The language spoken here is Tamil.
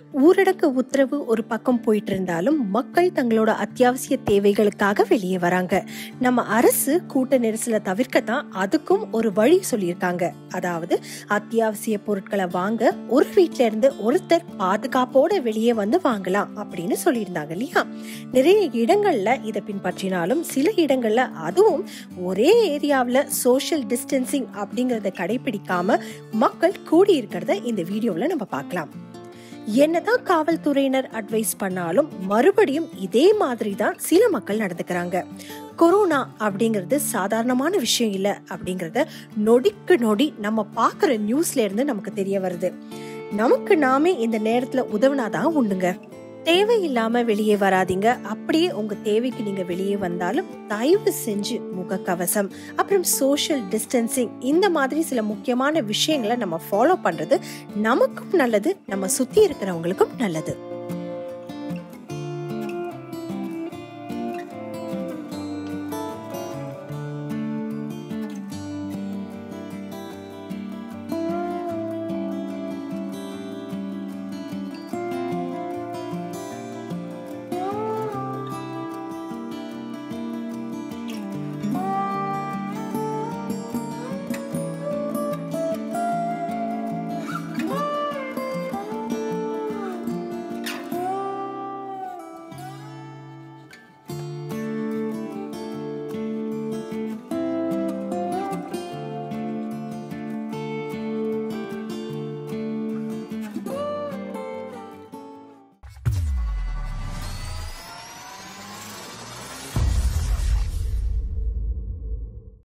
ஊரடங்கு உத்தரவு ஒரு பக்கம் போயிட்டு இருந்தாலும் மக்கள் தங்களோட அத்தியாவசிய தேவைகளுக்காக வெளியே வராங்க நம்ம அரசு கூட்ட நெரிசலை தவிர்க்கத்தான் அதுக்கும் ஒரு வழி சொல்லியிருக்காங்க அதாவது அத்தியாவசிய பொருட்களை வாங்க ஒரு வீட்ல இருந்து ஒருத்தர் பாதுகாப்போட வெளியே வந்து வாங்கலாம் அப்படின்னு சொல்லியிருந்தாங்க இல்லையா நிறைய இடங்கள்ல இதை பின்பற்றினாலும் சில இடங்கள்ல அதுவும் ஒரே ஏரியாவில் சோஷியல் டிஸ்டன்சிங் அப்படிங்கறத கடைபிடிக்காம மக்கள் கூடி இருக்கிறத இந்த வீடியோவில் நம்ம பார்க்கலாம் என்னதான் காவல்துறையினர் அட்வைஸ் பண்ணாலும் மறுபடியும் இதே மாதிரி தான் சில மக்கள் நடந்துக்கிறாங்க கொரோனா அப்படிங்கிறது சாதாரணமான விஷயம் இல்லை அப்படிங்கறத நொடிக்கு நொடி நம்ம பார்க்குற நியூஸ்ல இருந்து நமக்கு தெரிய வருது நமக்கு நாமே இந்த நேரத்துல உதவுனாதான் உண்டுங்க தேவையில்லாம வெளியே வராதீங்க அப்படியே உங்க தேவைக்கு நீங்க வெளியே வந்தாலும் தயவு செஞ்சு முகக்கவசம் அப்புறம் சோஷியல் டிஸ்டன்சிங் இந்த மாதிரி சில முக்கியமான விஷயங்களை நம்ம ஃபாலோ பண்றது நமக்கும் நல்லது நம்ம சுத்தி இருக்கிறவங்களுக்கும் நல்லது